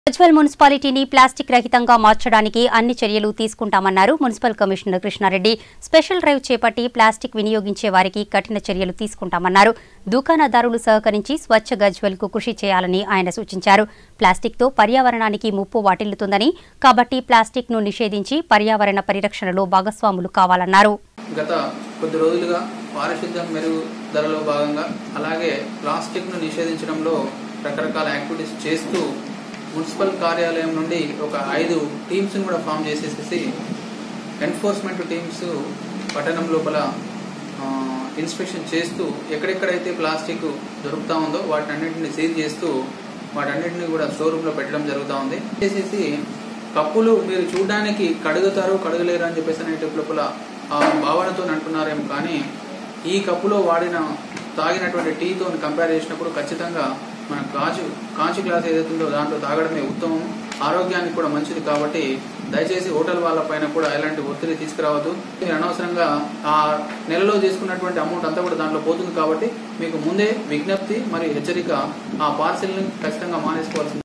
గజ్వెల్ మున్సిపాలిటీని ప్లాస్టిక్ రహితంగా మార్చడానికి అన్ని చర్యలు తీసుకుంటామన్నారు municipal commissioner Krishna Reddy special drive చేపట్టి ప్లాస్టిక్ వినియోగించే వారికి కఠిన చర్యలు తీసుకుంటామన్నారు దుకాణదారులు సహకరించి స్వచ్ఛ గజ్వెల్ కు కృషి చేయాలని ఆయన సూచించారు ప్లాస్టిక్ తో పర్యావరణానికి ముప్పు వాటిల్లుతుందని కాబట్టి ప్లాస్టిక్ ను నిషేధించి పర్యావరణ పరిరక్షణలో భాగస్వాములు కావాలన్నారు గత కొద్ది రోజులుగా పారిశుద్ధ్యం మెరుగుదలలో భాగంగా అలాగే ప్లాస్టిక్ను నిషేధించడంలో రకరకాల యాక్టివిటీస్ చేస్తూ మున్సిపల్ కార్యాలయం నుండి ఒక ఐదు టీమ్స్ని కూడా ఫామ్ చేసేసేసి ఎన్ఫోర్స్మెంట్ టీమ్స్ పట్టణం లోపల ఆ, ఇన్స్పెక్షన్ చేస్తూ ఎక్కడెక్కడైతే ప్లాస్టిక్ దొరుకుతా ఉందో వాటన్నిటిని సీల్ చేస్తూ వాటన్నిటిని కూడా స్టోర్ రూమ్లో పెట్టడం జరుగుతూ ఉంది చేసేసి కప్పులు మీరు చూడడానికి కడుగుతారు కడుగలేరు అని చెప్పేసి అనేటి లోపల ఆ భావనతో అంటున్నారేమో కానీ ఈ కప్పులో వాడిన తాగినటువంటి టీతో కంపేర్ చేసినప్పుడు ఖచ్చితంగా మన కాచు కాంచు గ్లాస్ ఏదైతే ఉందో దాంట్లో తాగడమే ఉత్తమం ఆరోగ్యానికి కూడా మంచిది కాబట్టి దయచేసి హోటల్ వాళ్ళ పైన కూడా ఎలాంటి ఒత్తిడి తీసుకురావద్దు మీరు అనవసరంగా ఆ నెలలో చేసుకున్నటువంటి అమౌంట్ అంతా కూడా దాంట్లో పోతుంది కాబట్టి మీకు ముందే విజ్ఞప్తి మరియు హెచ్చరిక ఆ పార్సిల్ని ఖచ్చితంగా మానేసుకోవాల్సింది